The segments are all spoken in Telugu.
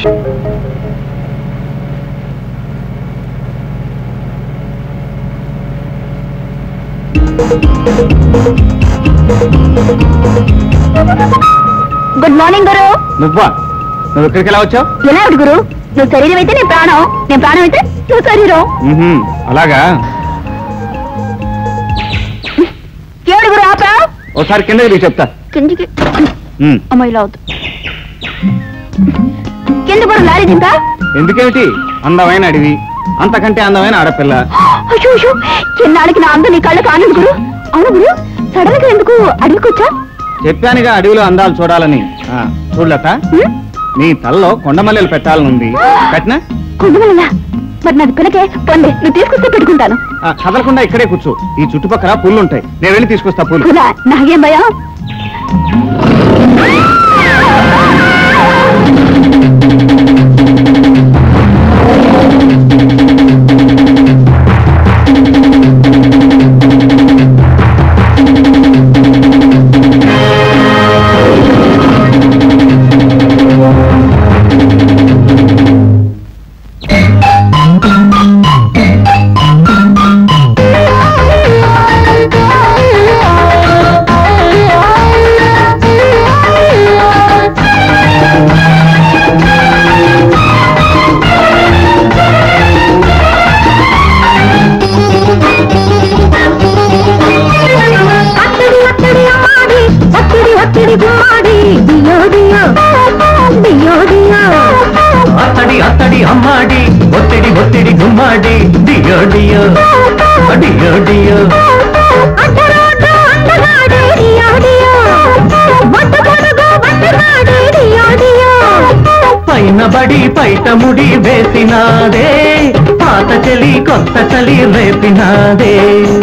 గుడ్ మార్నింగ్ గురు నువ్వా నువ్వు ఇక్కడికి ఎలా వచ్చావు ఎలా ఉంది గురు నువ్వు శరీరం అయితే నేను ప్రాణం నేను ప్రాణం అయితే నువ్వు శరీరం మ్మ్హ్మ్, అలాగా ఏడు గురు ఆపా ఒకసారి కిందకి దిగి చెప్తా కిందికి మ్మ్. అమ్మ ఇలా అవుతుంది కింద గురు లారీ దింకా ఎందుకేమిటి అందమైన అడివి అంతకంటే అందమైన ఆడపిల్ల అయ్యో అయ్యో చిన్నాళ్ళకి నా అందం నీ కళ్ళకి ఆనంద్ గురు అవును గురు సడన్ గా ఎందుకు అడుగుకొచ్చా చెప్పానుగా అడవిలో అందాలు చూడాలని ఆ, చూడలత నీ తలలో కొండమల్లెలు పెట్టాలనుంది పెట్టనా కొండవల్ల మరి నాది పినకే పొందే నువ్వు తీసుకొస్తే పెట్టుకుంటాను ఆ, కదలకుండా ఇక్కడే కూర్చో ఈ చుట్టుపక్కల పుల్లు ఉంటాయి నేను వెళ్ళి తీసుకొస్తా పూలు కులా నాకేం భయం అత్తడి అత్తడి అమ్మాడి అత్తడి అత్తడి గుమ్మాడి డియో డియో డియో డియో అత్తడి అత్తడి అమ్మాడి ఒత్తిడి ఒత్తిడి గుమ్మాడి డియో డియో డియో డియో అత్తరాట అత్తగాడే డియో డియో వట్ట పొడుగు వట్టగాడే డియో డియో పైన బడి పైట ముడి వేసినాదే పాత చలి కొత్త చలి రేపినాదే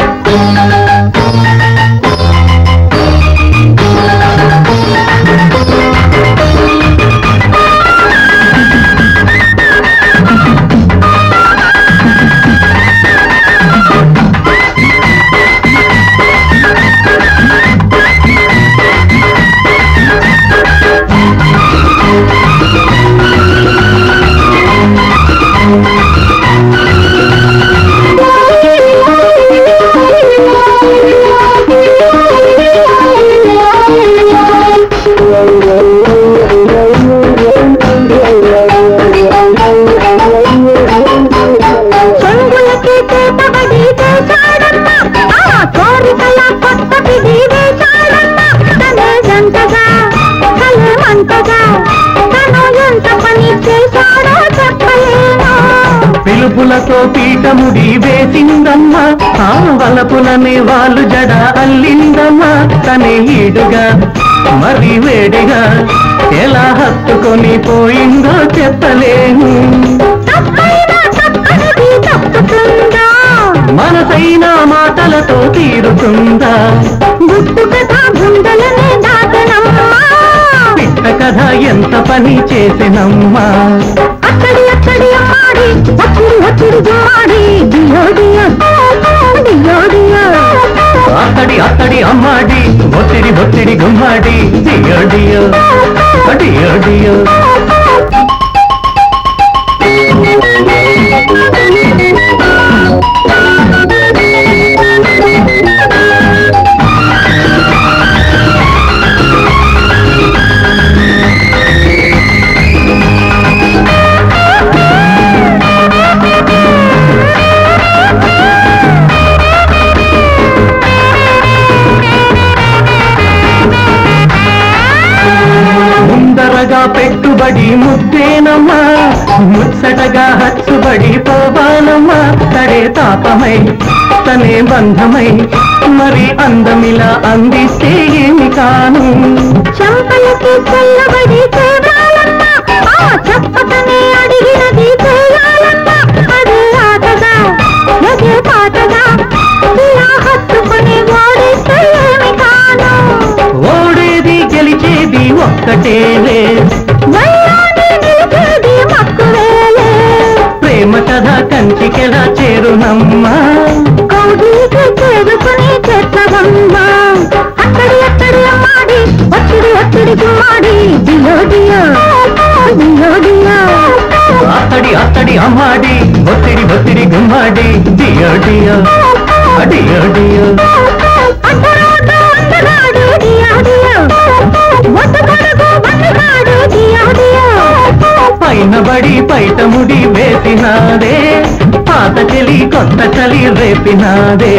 చెంగులకి చేతబడి చేశాడమ్మా ఆ కోరికల కొత్త పిడి వేశాడమ్మా తనే ఎంతగా తనే మంటగా తను ఎంత పని చేశాడో చెప్పలేను పిలుపులతో పీఠముడి వేసిందమ్మా ఆ వలపులనే వాళ్ళు జడ అల్లిందమ్మా తనే ఈడుగా మరి వేడిగా ఎలా హత్తుకొని పోయిందో చెప్పలేను తప్పైనా తప్పనిది తప్పుతుందా మనసైన మాటలతో తీరుతుందా గుట్టు కథ గుండెలనే దాటనమ్మా పిట్ట కథ ఎంత పని చేసినమ్మా అక్కడి అక్కడి అమ్మాడి అప్పుడు అప్పుడు గుమ్మాడి డియో డియో డియో డియో అత్తడి అత్తడి అమ్మాడి ఒత్తిడి ఒత్తిడి గుమ్మాడి డియో డియో డియో డియో ముందరగా పెట్టుబడి ముద్దేనమ్మా ముచ్చటగా హచ్చుబడి పోవాలమ్మా తడే తాపమై తనే బంధమై మరి అందమిలా అందిస్తే ఏమి కాను చెంపలకి చల్లబడి చేరాలమ్మా ఆ చెప్పకనే అడిగినది చేయాలమ్మా అదే ఆటగా ఎదే పాటగా ఇలా హత్తుకుని ఓడిస్తే ఏమి కాను ఓడేది గెలిచేది ఒక్కటేలే వల్లాని నిలిచేది మక్కువేలే ప్రేమ కథ కంచికెలా చేరునమ్మా కౌగిలికి చేరుకుని చేర్చవమ్మా అక్కడి అక్కడి అమ్మాడి ఒత్తిడి ఒత్తిడి గుమ్మాడి డియో డియో డియో అమ్మాడి అమ్మాడి ఒత్తిడి ఒత్తిడి గుమ్మాడి డియో డియో డియో డియో అట్టరాట అందగాడు డియా డియా ఒట్టు కొడుకు బందిగాడు డియా డియా పైన బడి పైట ముడి వేసినాదే పాత చెలి కొత్త చలి రేపినాదే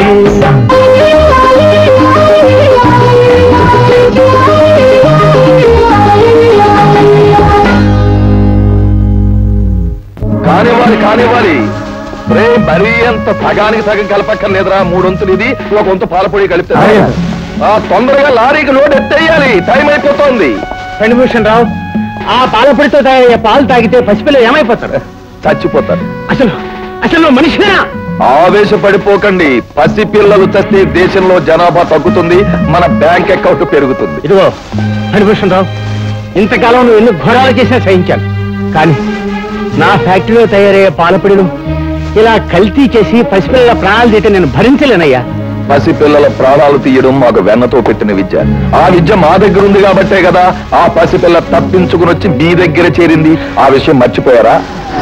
కానివ్వాలి కానివ్వాలి రే మరీ అంత సగానికి సగం కలపక్కర్లేదురా మూడొంతులు ఇది ఒక వంతు పాలపొడి కలిపితే అయ్యా. ఆ తొందరగా లారీకి లోడ్ ఎత్తేయాలి టైం అయిపోతోంది ఫణిభూషణ్ రావు ఆ పాలపొడితో తయారయ్యే పాలు తాగితే పసిపిల్లలు ఏమైపోతారు చచ్చిపోతారు అసలు అసలు నువ్వు మనిషినా ఆవేశపడిపోకండి పసి పిల్లలు చస్తే దేశంలో జనాభా తగ్గుతుంది మన బ్యాంక్ అకౌంట్ పెరుగుతుంది ఇదిగో హరిభూషణ్ రావు ఇంతకాలం నువ్వు ఎన్ని ఘోరాలు చేసినా సహించాను కానీ నా ఫ్యాక్టరీలో తయారయ్యే పాలపొడిలు ఇలా కల్తీ చేసి పసిపిల్లల ప్రాణాలు తీయటం నేను భరించలేనయ్యా పసి పిల్లల ప్రాణాలు తీయడం మాకు వెన్నతో పెట్టిన విద్య ఆ విద్య మా దగ్గర ఉంది కాబట్టే కదా ఆ పసిపిల్ల తప్పించుకుని వచ్చి మీ దగ్గర చేరింది ఆ విషయం మర్చిపోయారా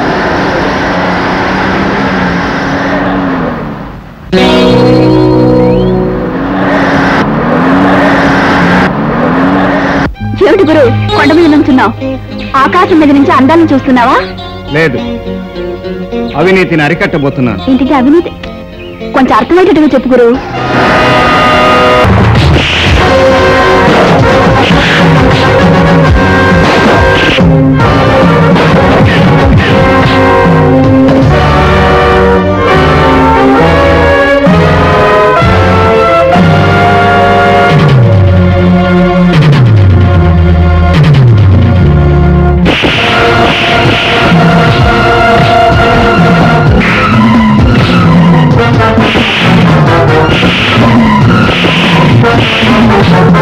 ఏమిటి గురు కొండ మీద నుంచున్నావు ఆకాశం మీద నుంచి అందాలను చూస్తున్నావా లేదు అవినీతిని అరికట్టబోతున్నాను ఇంటికి అవినీతి కొంచెం అర్థమయ్యేటట్టుగా చెప్పు గురు ఆ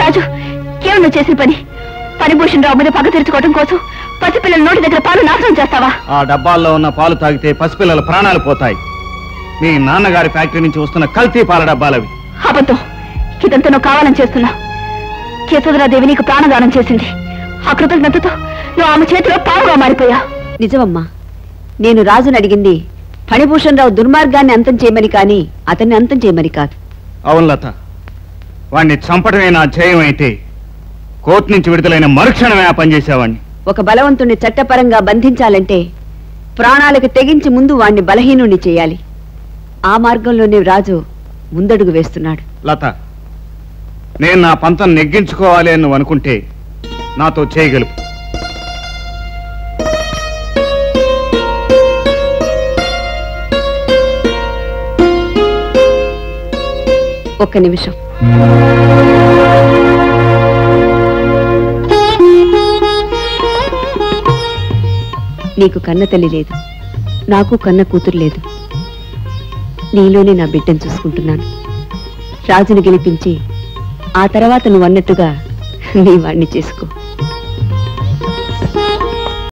రాజు ఏమి నువ్వు చేసిన పని పరిభూషణ్ రావు మీద పగ తీర్చుకోవడం కోసం పసిపిల్లల నోటి దగ్గర పాలు నాశనం చేస్తావా ఆ డబ్బాల్లో ఉన్న పాలు తాగితే పసిపిల్లల ప్రాణాలు పోతాయి మీ నాన్నగారి ఫ్యాక్టరీ నుంచి వస్తున్న కల్తీ పాల డబ్బాలవి అబద్ధం ఇదంతా నువ్వు కావాలని చేస్తున్నా యశోదరాదేవి నీకు ప్రాణదానం చేసింది ఆ కృతజ్ఞతతో నువ్వు ఆమె చేతిలో పావుగా మారిపోయా నిజమమ్మా నేను రాజుని అడిగింది ఫణిభూషణ్ రావు దుర్మార్గాన్ని అంతం చేయమని కాని అతన్ని అంతం చేయమని కాదు అవును లత వాణ్ణి చంపడమే నా ధ్యేయం అయితే కోర్టు నుంచి విడుదలైన మరుక్షణమే ఆ పని చేసేవాణ్ణి ఒక బలవంతుణ్ణి చట్టపరంగా బంధించాలంటే ప్రాణాలకు తెగించి ముందు వాణ్ణి బలహీనుణ్ణి చేయాలి ఆ మార్గంలోనే రాజు ముందడుగు వేస్తున్నాడు లత నేను నా పంతం నెగ్గించుకోవాలి అని నువ్వు అనుకుంటే నాతో చేయగలుపు ఒక్క నిమిషం నీకు కన్న తల్లి లేదు నాకు కన్న కూతురు లేదు నీలోనే నా బిడ్డను చూసుకుంటున్నాను రాజును గెలిపించి ఆ తర్వాత నువ్వు అన్నట్టుగా నీ వాణ్ణి చేసుకో